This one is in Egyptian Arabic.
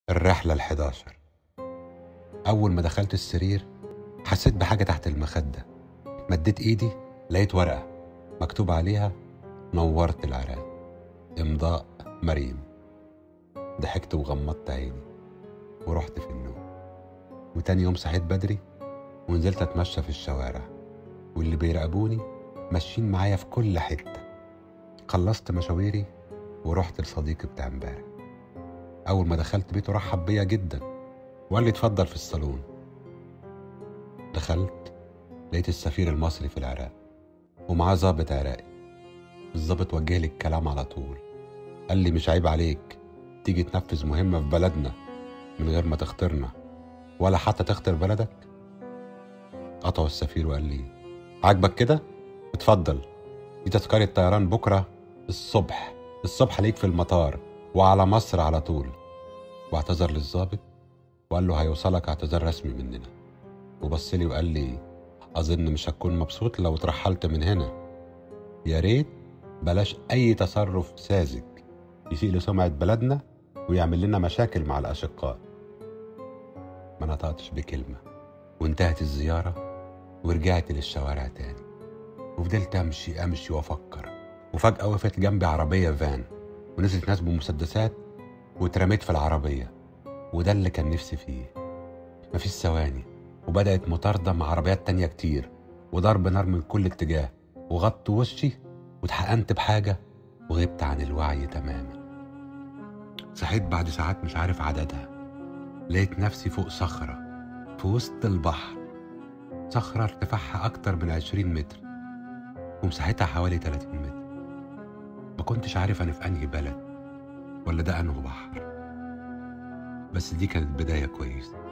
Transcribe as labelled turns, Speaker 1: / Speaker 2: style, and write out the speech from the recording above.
Speaker 1: الرحلة الحداشر أول ما دخلت السرير حسيت بحاجة تحت المخدة مديت إيدي لقيت ورقة مكتوب عليها نورت العراق إمضاء مريم ضحكت وغمضت عيني ورحت في النوم وتاني يوم صحيت بدري ونزلت أتمشى في الشوارع واللي بيراقبوني ماشيين معايا في كل حتة خلصت مشاويري ورحت لصديقي بتاع امبارح أول ما دخلت بيته رحب بيا جدا وقال لي اتفضل في الصالون دخلت لقيت السفير المصري في العراق ومعاه ظابط عراقي الظابط وجه لي الكلام على طول قال لي مش عيب عليك تيجي تنفذ مهمة في بلدنا من غير ما تختارنا ولا حتى تختار بلدك قطعه السفير وقال لي عاجبك كده اتفضل دي تذكرة طيران بكرة الصبح الصبح ليك في المطار وعلى مصر على طول واعتذر للظابط وقال له هيوصلك اعتذار رسمي مننا وبص لي وقال لي اظن مش هتكون مبسوط لو اترحلت من هنا يا ريت بلاش اي تصرف ساذج يسيء لسمعة بلدنا ويعمل لنا مشاكل مع الاشقاء ما نطقتش بكلمة وانتهت الزيارة ورجعت للشوارع تاني وفضلت امشي امشي وافكر وفجأة وقفت جنبي عربية فان ونزلت ناس بمسدسات واترميت في العربية وده اللي كان نفسي فيه مفيش ثواني وبدأت مطاردة مع عربيات تانية كتير وضرب نار من كل اتجاه وغطت وشي واتحقنت بحاجة وغبت عن الوعي تماما صحيت بعد ساعات مش عارف عددها لقيت نفسي فوق صخرة في وسط البحر صخرة ارتفاعها أكتر من عشرين متر ومساحتها حوالي 30 متر ما كنتش عارف أنا في أنهي بلد ولا ده أنه بحر بس دي كانت بداية كويسة